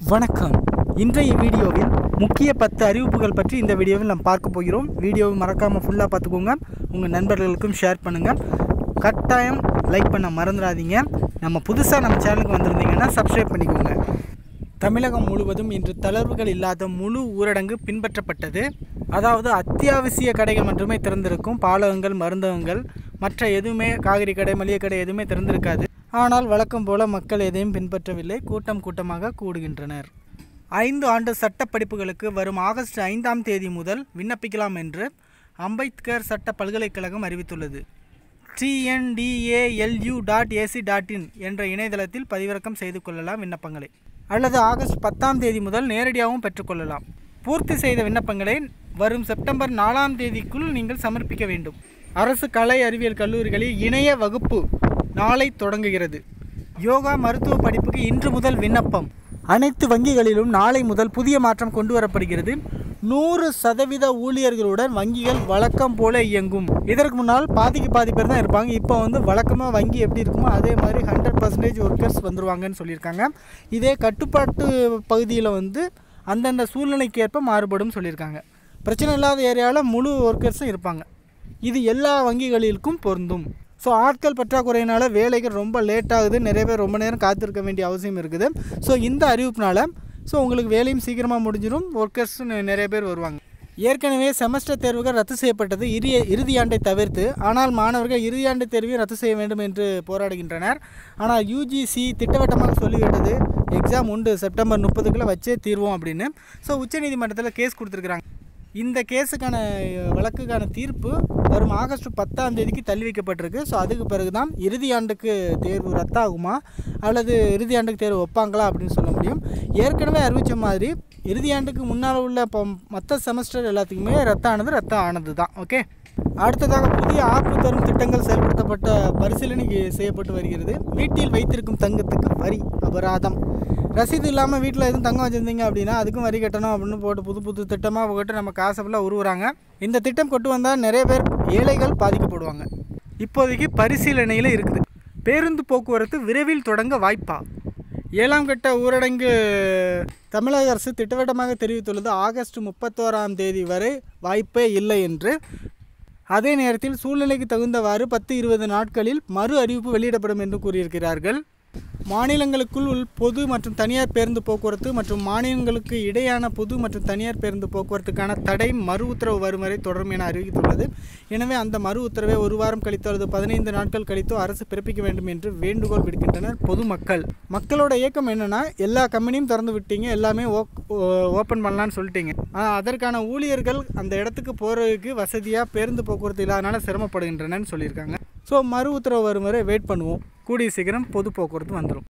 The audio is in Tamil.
வணக்கம் இன்றைய வீடியோவில் முக்கிய பத்து அறிவிப்புகள் பற்றி இந்த வீடியோவில் நாம் பார்க்க போகிறோம் வீடியோவை மறக்காமல் ஃபுல்லாக பார்த்துக்கோங்க உங்கள் நண்பர்களுக்கும் ஷேர் பண்ணுங்கள் கட்டாயம் லைக் பண்ண மறந்துடாதீங்க நம்ம புதுசாக நம்ம சேனலுக்கு வந்திருந்தீங்கன்னா சப்ஸ்கிரைப் பண்ணிக்கோங்க தமிழகம் முழுவதும் இன்று தளர்வுகள் இல்லாத முழு ஊரடங்கு பின்பற்றப்பட்டது அதாவது அத்தியாவசிய கடைகள் மட்டுமே திறந்திருக்கும் பாலகங்கள் மருந்தகங்கள் மற்ற எதுவுமே காய்கறி கடை மளிகை கடை எதுவுமே திறந்திருக்காது ஆனால் வழக்கம் போல மக்கள் எதையும் பின்பற்றவில்லை கூட்டம் கூட்டமாக கூடுகின்றனர் ஐந்து ஆண்டு சட்ட படிப்புகளுக்கு வரும் ஆகஸ்ட் ஐந்தாம் தேதி முதல் விண்ணப்பிக்கலாம் என்று அம்பேத்கர் சட்ட பல்கலைக்கழகம் அறிவித்துள்ளது T N D A L U dot AC dot in என்ற இணையதளத்தில் பதிவிறக்கம் செய்து கொள்ளலாம் விண்ணப்பங்களை அல்லது ஆகஸ்ட் பத்தாம் தேதி முதல் நேரடியாகவும் பெற்றுக்கொள்ளலாம் பூர்த்தி செய்த விண்ணப்பங்களை வரும் செப்டம்பர் நாலாம் தேதிக்குள் நீங்கள் சமர்ப்பிக்க வேண்டும் அரசு கலை அறிவியல் கல்லூரிகளில் இணைய வகுப்பு நாளை தொடங்குகிறது யோகா மருத்துவ படிப்புக்கு இன்று முதல் விண்ணப்பம் அனைத்து வங்கிகளிலும் நாளை முதல் புதிய மாற்றம் கொண்டு வரப்படுகிறது நூறு சதவீத ஊழியர்களுடன் வங்கிகள் வழக்கம் போல இயங்கும் இதற்கு முன்னால் பாதிக்கு பாதி பேர் தான் இருப்பாங்க இப்போ வந்து வழக்கமாக வங்கி எப்படி இருக்குமோ அதே மாதிரி ஹண்ட்ரட் பர்சன்டேஜ் ஒர்க்கர்ஸ் வந்துருவாங்கன்னு சொல்லியிருக்காங்க இதே கட்டுப்பாட்டு பகுதியில் வந்து அந்தந்த சூழ்நிலைக்கு ஏற்ப மாறுபடும் சொல்லியிருக்காங்க பிரச்சனை இல்லாத ஏரியாவில் முழு ஒர்க்கர்ஸும் இருப்பாங்க இது எல்லா வங்கிகளிலும் பொருந்தும் ஸோ ஆட்கள் பற்றாக்குறையினால வேலைகள் ரொம்ப லேட் ஆகுது நிறைய பேர் ரொம்ப நேரம் காத்திருக்க வேண்டிய அவசியம் இருக்குது ஸோ இந்த அறிவிப்புனால ஸோ உங்களுக்கு வேலையும் சீக்கிரமாக முடிஞ்சிடும் ஒர்க்கர்ஸ் நிறைய பேர் வருவாங்க ஏற்கனவே செமஸ்டர் தேர்வுகள் ரத்து செய்யப்பட்டது இறுதி இறுதியாண்டை தவிர்த்து ஆனால் மாணவர்கள் இறுதியாண்டு தேர்வையும் ரத்து செய்ய வேண்டும் என்று போராடுகின்றனர் ஆனால் யூஜிசி திட்டவட்டமாக சொல்லிவிட்டது எக்ஸாம் உண்டு செப்டம்பர் முப்பதுக்குள்ளே வச்சே தீர்வோம் அப்படின்னு ஸோ உச்சநீதிமன்றத்தில் கேஸ் கொடுத்துருக்குறாங்க இந்த கேஸுக்கான வழக்குக்கான தீர்ப்பு வரும் ஆகஸ்ட் பத்தாம் தேதிக்கு தள்ளி வைக்கப்பட்டிருக்கு ஸோ அதுக்கு பிறகு தான் இறுதி ஆண்டுக்கு தேர்வு ரத்தாகுமா அல்லது இறுதி ஆண்டுக்கு தேர்வு வைப்பாங்களா அப்படின்னு சொல்ல முடியும் ஏற்கனவே அறிவித்த மாதிரி இறுதி ஆண்டுக்கு முன்னால் உள்ள இப்போ மற்ற செமஸ்டர் எல்லாத்துக்குமே ரத்தானது ரத்தம் ஆனது தான் ஓகே அடுத்ததாக புதிய ஆப்பு தரும் திட்டங்கள் செயல்படுத்தப்பட்ட பரிசீலனை செய்யப்பட்டு வருகிறது வீட்டில் வைத்திருக்கும் தங்கத்துக்கு வரி அபராதம் ரசீது இல்லாமல் வீட்டில் எதுவும் தங்கம் வச்சுருந்தீங்க அப்படின்னா அதுக்கும் வரி கட்டணும் அப்படின்னு போட்டு புது புது திட்டமாக போட்டு நம்ம காசை ஃபுல்லாக உருவுறாங்க இந்த திட்டம் கொண்டு வந்தால் நிறைய பேர் ஏழைகள் பாதிக்கப்படுவாங்க இப்போதைக்கு பரிசீலனையில் இருக்குது பேருந்து போக்குவரத்து விரைவில் தொடங்க வாய்ப்பா ஏழாம் கட்ட ஊரடங்கு தமிழக அரசு திட்டவட்டமாக தெரிவித்துள்ளது ஆகஸ்ட் முப்பத்தோராம் தேதி வரை வாய்ப்பே இல்லை என்று அதே நேரத்தில் சூழ்நிலைக்கு தகுந்தவாறு பத்து இருபது நாட்களில் மறு அறிவிப்பு வெளியிடப்படும் என்று கூறியிருக்கிறார்கள் மாநிலங்களுக்குள் உள் பொது மற்றும் தனியார் பேருந்து போக்குவரத்து மற்றும் மாநிலங்களுக்கு இடையான பொது மற்றும் தனியார் பேருந்து போக்குவரத்துக்கான தடை மறு உத்தரவு வரும் வரை தொடரும் என அறிவித்துள்ளது எனவே அந்த மறு உத்தரவை ஒரு வாரம் கழித்தோ அல்லது பதினைந்து நாட்கள் கழித்தோ அரசு பிறப்பிக்க வேண்டும் என்று வேண்டுகோள் விடுக்கின்றனர் பொதுமக்கள் மக்களோட இயக்கம் என்னென்னா எல்லா கம்பெனியும் திறந்து விட்டீங்க எல்லாமே ஓப்பன் பண்ணலான்னு சொல்லிட்டீங்க ஆனால் அதற்கான ஊழியர்கள் அந்த இடத்துக்கு போகிறதுக்கு வசதியாக பேருந்து போக்குவரத்து இல்லாதனால சிரமப்படுகின்றனன்னு சொல்லியிருக்காங்க ஸோ மறு உத்தரவு வரும் வரை வெயிட் பண்ணுவோம் கூடிய சீக்கிரம் பொது போக்குவரத்து வந்துடும்